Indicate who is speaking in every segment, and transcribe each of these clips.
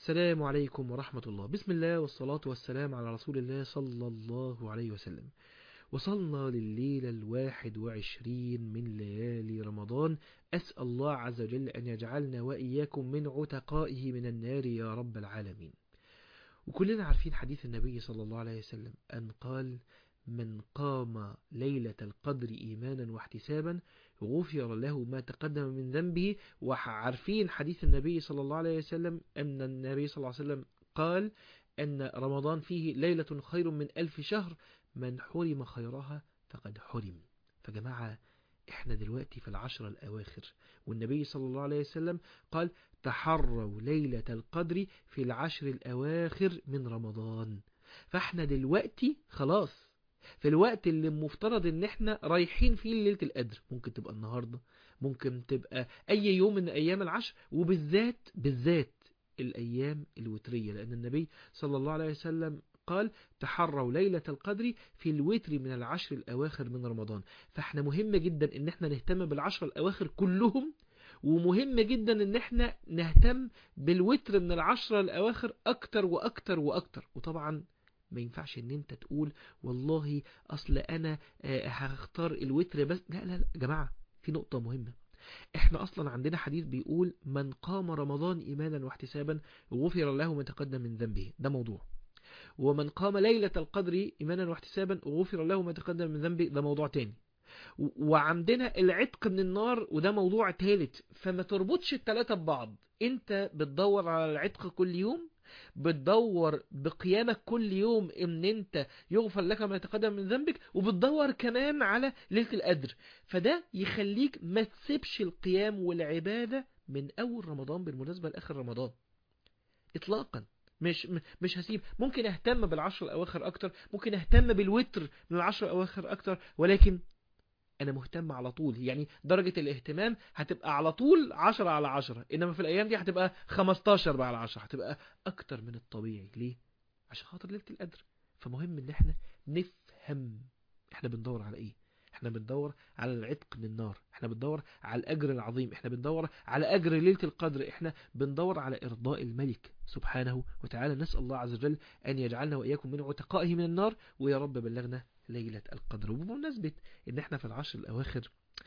Speaker 1: السلام عليكم ورحمة الله بسم الله والصلاة والسلام على رسول الله صلى الله عليه وسلم وصلنا لليلة الواحد وعشرين من ليالي رمضان أسأل الله عز وجل أن يجعلنا وإياكم من عتقائه من النار يا رب العالمين وكلنا عارفين حديث النبي صلى الله عليه وسلم أن قال من قام ليلة القدر إيمانا واحتسابا غفر له ما تقدم من ذنبه وعارفين حديث النبي صلى الله عليه وسلم أن النبي صلى الله عليه وسلم قال أن رمضان فيه ليلة خير من ألف شهر من حرم خيرها فقد حرم فجماعة احنا دلوقتي في العشرة الأواخر والنبي صلى الله عليه وسلم قال تحروا ليلة القدر في العشر الأواخر من رمضان فاحنا دلوقتي خلاص في الوقت اللي مفترض ان احنا رايحين فيه ليلة القدر ممكن تبقى النهاردة ممكن تبقى اي يوم من ايام العشر وبالذات بالذات الايام الوترية لان النبي صلى الله عليه وسلم قال تحروا ليلة القدر في الوتر من العشر الاواخر من رمضان فاحنا مهم جدا ان احنا نهتم بالعشر الاواخر كلهم ومهم جدا ان احنا نهتم بالوتر من العشرة الاواخر اكتر واكتر واكتر وطبعا ما ينفعش ان انت تقول والله اصل انا هختار الوتر بس لا لا لا يا جماعة في نقطة مهمة احنا اصلا عندنا حديث بيقول من قام رمضان ايمانا واحتسابا غفر له ما تقدم من ذنبه ده موضوع ومن قام ليلة القدر ايمانا واحتسابا غفر له ما تقدم من ذنبه ده موضوع تاني وعندنا العتق من النار وده موضوع ثالث فما تربطش التلاتة ببعض انت بتدور على العتق كل يوم بتدور بقيامك كل يوم ان انت يغفر لك ما يتقدم من ذنبك وبتدور كمان على ليلة القدر فده يخليك ما تسيبش القيام والعبادة من اول رمضان بالمناسبة لاخر رمضان اطلاقا مش مش هسيب ممكن اهتم بالعشر الاواخر اكتر ممكن اهتم بالوتر من العشر الاواخر اكتر ولكن انا مهتم على طول يعني درجة الاهتمام هتبقى على طول 10 على 10 انما في الايام دي هتبقى 15 على 10 هتبقى اكتر من الطبيعي ليه عشان خاطر ليلة القدر فمهم ان احنا نفهم احنا بندور على ايه احنا بندور على العتق من النار احنا بندور على الاجر العظيم احنا بندور على اجر ليلة القدر احنا بندور على ارضاء الملك سبحانه وتعالى نسأل الله عز وجل ان يجعلنا واياكم من عتقائه من النار ويا رب بلغنا ليلة القدر وبمناسبة ان احنا في العشر الاواخر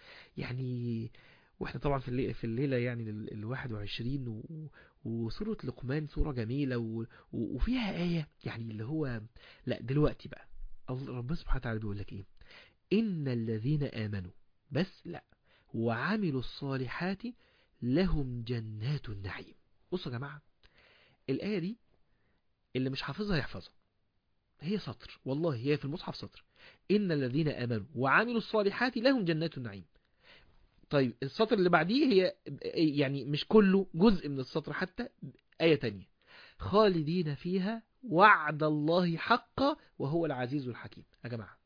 Speaker 1: يعني واحنا طبعا في الليلة, في الليلة يعني الواحد وعشرين وسورة لقمان سورة جميلة و وفيها آية يعني اللي هو لا دلوقتي بقى ربنا سبحانه وتعالى بيقول لك ايه ان الذين امنوا بس لا وعملوا الصالحات لهم جنات النعيم بصوا يا جماعة الآية دي اللي مش حافظها يحفظها هي سطر والله هي في المصحف سطر إن الذين آمنوا وعملوا الصالحات لهم جنات النعيم طيب السطر اللي بعديه هي يعني مش كله جزء من السطر حتى آية تانية خالدين فيها وعد الله حقا وهو العزيز الحكيم يا جماعة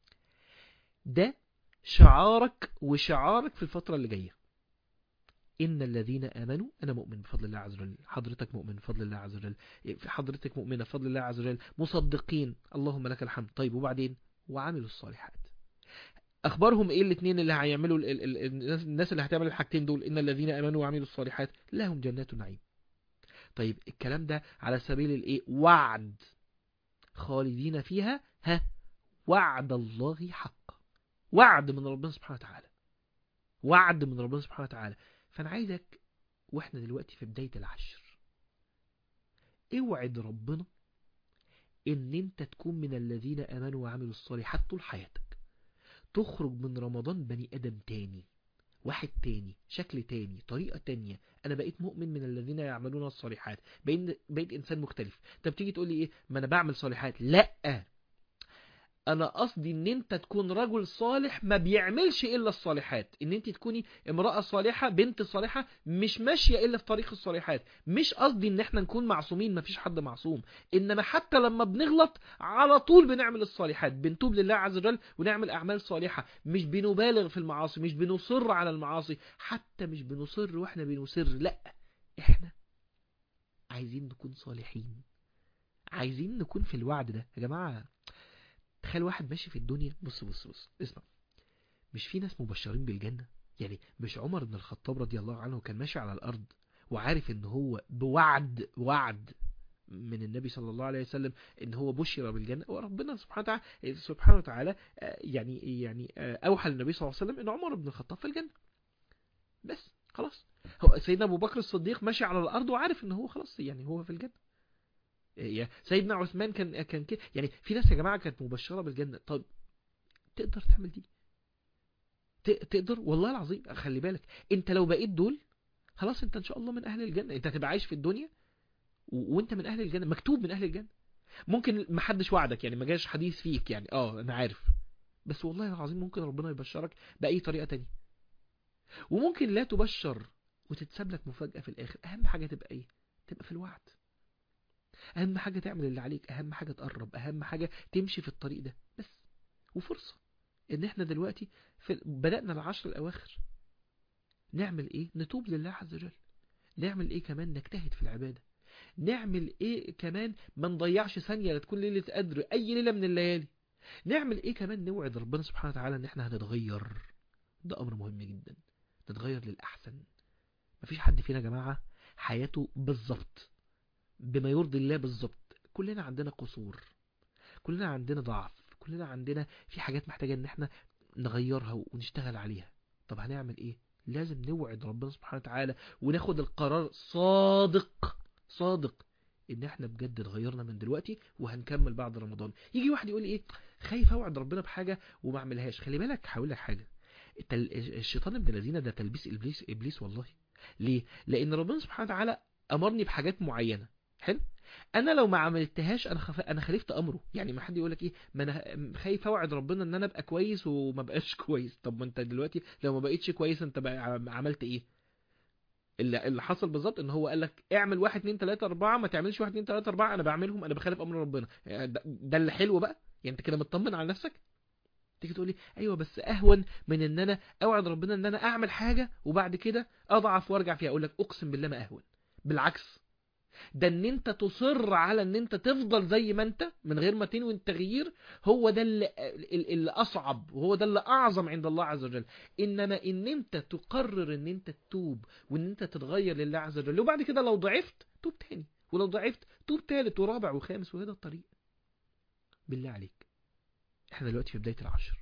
Speaker 1: ده شعارك وشعارك في الفترة اللي جاية إن الذين آمنوا أنا مؤمن بفضل الله عز وجل حضرتك مؤمن بفضل الله عز وجل حضرتك مؤمنة بفضل الله عز وجل مصدقين اللهم لك الحمد طيب وبعدين وعملوا الصالحات أخبارهم إيه الاثنين اللي هيعملوا الناس اللي هتعمل الحاجتين دول إن الذين آمنوا وعملوا الصالحات لهم جنات نعيم طيب الكلام ده على سبيل الإيه وعد خالدين فيها ها وعد الله حق وعد من ربنا سبحانه وتعالى وعد من ربنا سبحانه وتعالى فانا عايزك واحنا دلوقتي في بداية العشر اوعد ربنا ان انت تكون من الذين امنوا وعملوا الصالحات طول حياتك تخرج من رمضان بني ادم تاني واحد تاني شكل تاني طريقة تانية انا بقيت مؤمن من الذين يعملون الصالحات بقيت, بقيت انسان مختلف طب تيجي تقول لي ايه ما انا بعمل صالحات لا انا قصدي ان انت تكون رجل صالح ما بيعملش الا الصالحات ان انت تكوني امرأة صالحة بنت صالحة مش ماشية الا في طريق الصالحات مش قصدي ان احنا نكون معصومين ما فيش حد معصوم انما حتى لما بنغلط على طول بنعمل الصالحات بنتوب لله عز وجل ونعمل اعمال صالحة مش بنبالغ في المعاصي مش بنصر على المعاصي حتى مش بنصر واحنا بنسر لا احنا عايزين نكون صالحين عايزين نكون في الوعد ده يا جماعة تخيل واحد ماشي في الدنيا بص بص بص اسمع مش في ناس مبشرين بالجنة يعني مش عمر بن الخطاب رضي الله عنه كان ماشي على الأرض وعارف ان هو بوعد وعد من النبي صلى الله عليه وسلم ان هو بشر بالجنه وربنا سبحانه وتعالى سبحانه وتعالى آه، يعني يعني آه، اوحى للنبي صلى الله عليه وسلم ان عمر بن الخطاب في الجنه بس خلاص هو سيدنا ابو بكر الصديق ماشي على الارض وعارف ان هو خلاص يعني هو في الجنه يا سيدنا عثمان كان كان كده يعني في ناس يا جماعه كانت مبشره بالجنه طب تقدر تعمل دي ت- تقدر والله العظيم خلي بالك انت لو بقيت دول خلاص انت ان شاء الله من اهل الجنه انت هتبقى عايش في الدنيا و... وانت من اهل الجنه مكتوب من اهل الجنه ممكن ما حدش وعدك يعني ما جاش حديث فيك يعني اه انا عارف بس والله العظيم ممكن ربنا يبشرك باي طريقه تانية وممكن لا تبشر وتتساب لك مفاجاه في الاخر اهم حاجه تبقى ايه تبقى في الوعد اهم حاجه تعمل اللي عليك اهم حاجه تقرب اهم حاجه تمشي في الطريق ده بس وفرصه ان احنا دلوقتي في بدأنا العشر الاواخر نعمل ايه نتوب لله عز وجل نعمل ايه كمان نجتهد في العبادة نعمل ايه كمان ما نضيعش ثانية لا تكون ليلة قدر اي ليلة من الليالي نعمل ايه كمان نوعد ربنا سبحانه وتعالى ان احنا هنتغير ده امر مهم جدا نتغير للاحسن مفيش حد فينا يا جماعة حياته بالظبط بما يرضي الله بالظبط كلنا عندنا قصور كلنا عندنا ضعف كلنا عندنا في حاجات محتاجة ان احنا نغيرها ونشتغل عليها طب هنعمل ايه لازم نوعد ربنا سبحانه وتعالى وناخد القرار صادق صادق ان احنا بجد اتغيرنا من دلوقتي وهنكمل بعد رمضان يجي واحد يقول لي ايه خايف اوعد ربنا بحاجه وما اعملهاش خلي بالك هقول لك حاجه التل... الشيطان ابن الذين ده تلبيس ابليس ابليس والله ليه لان ربنا سبحانه وتعالى امرني بحاجات معينه حلو انا لو ما عملتهاش انا خف... انا خالفت امره يعني ما حد يقول لك ايه ما انا خايف اوعد ربنا ان انا ابقى كويس وما بقاش كويس طب ما انت دلوقتي لو ما بقيتش كويس انت بقى عم- عملت ايه اللي, اللي حصل بالظبط ان هو قال لك اعمل واحد اتنين تلاته اربعه ما تعملش واحد اتنين تلاته اربعه انا بعملهم انا بخالف امر ربنا يعني ده, ده اللي حلو بقى يعني انت كده مطمن على نفسك تيجي تقول لي ايوه بس اهون من ان انا اوعد ربنا ان انا اعمل حاجه وبعد كده اضعف وارجع فيها اقول لك اقسم بالله ما اهون بالعكس ده ان انت تصر على ان انت تفضل زي ما انت من غير ما تنوي التغيير هو ده اللي, اللي اصعب وهو ده اللي اعظم عند الله عز وجل انما ان انت تقرر ان انت تتوب وان انت تتغير لله عز وجل وبعد كده لو ضعفت توب تاني ولو ضعفت توب تالت ورابع وخامس وهذا الطريق بالله عليك احنا دلوقتي في بداية العشر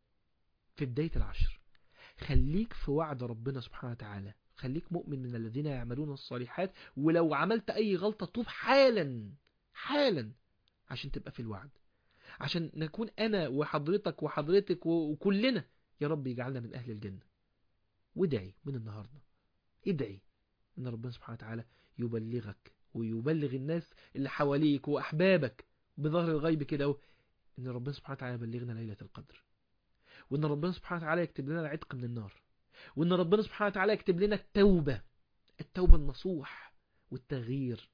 Speaker 1: في بداية العشر خليك في وعد ربنا سبحانه وتعالى خليك مؤمن من الذين يعملون الصالحات ولو عملت اي غلطة توب حالا حالا عشان تبقى في الوعد عشان نكون انا وحضرتك وحضرتك وكلنا يا رب يجعلنا من اهل الجنة وادعي من النهاردة ادعي ان ربنا سبحانه وتعالى يبلغك ويبلغ الناس اللي حواليك واحبابك بظهر الغيب كده اهو ان ربنا سبحانه وتعالى يبلغنا ليلة القدر وان ربنا سبحانه وتعالى يكتب لنا العتق من النار وان ربنا سبحانه وتعالى يكتب لنا التوبة التوبة النصوح والتغيير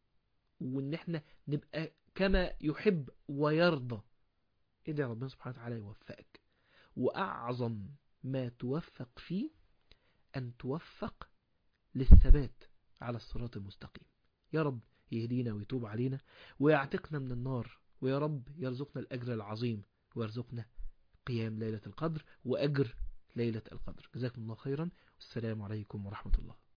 Speaker 1: وان احنا نبقى كما يحب ويرضى ادعي ربنا سبحانه وتعالى يوفقك واعظم ما توفق فيه ان توفق للثبات على الصراط المستقيم يا رب يهدينا ويتوب علينا ويعتقنا من النار ويا رب يرزقنا الأجر العظيم ويرزقنا قيام ليلة القدر وأجر ليلة القدر جزاكم الله خيرا والسلام عليكم ورحمة الله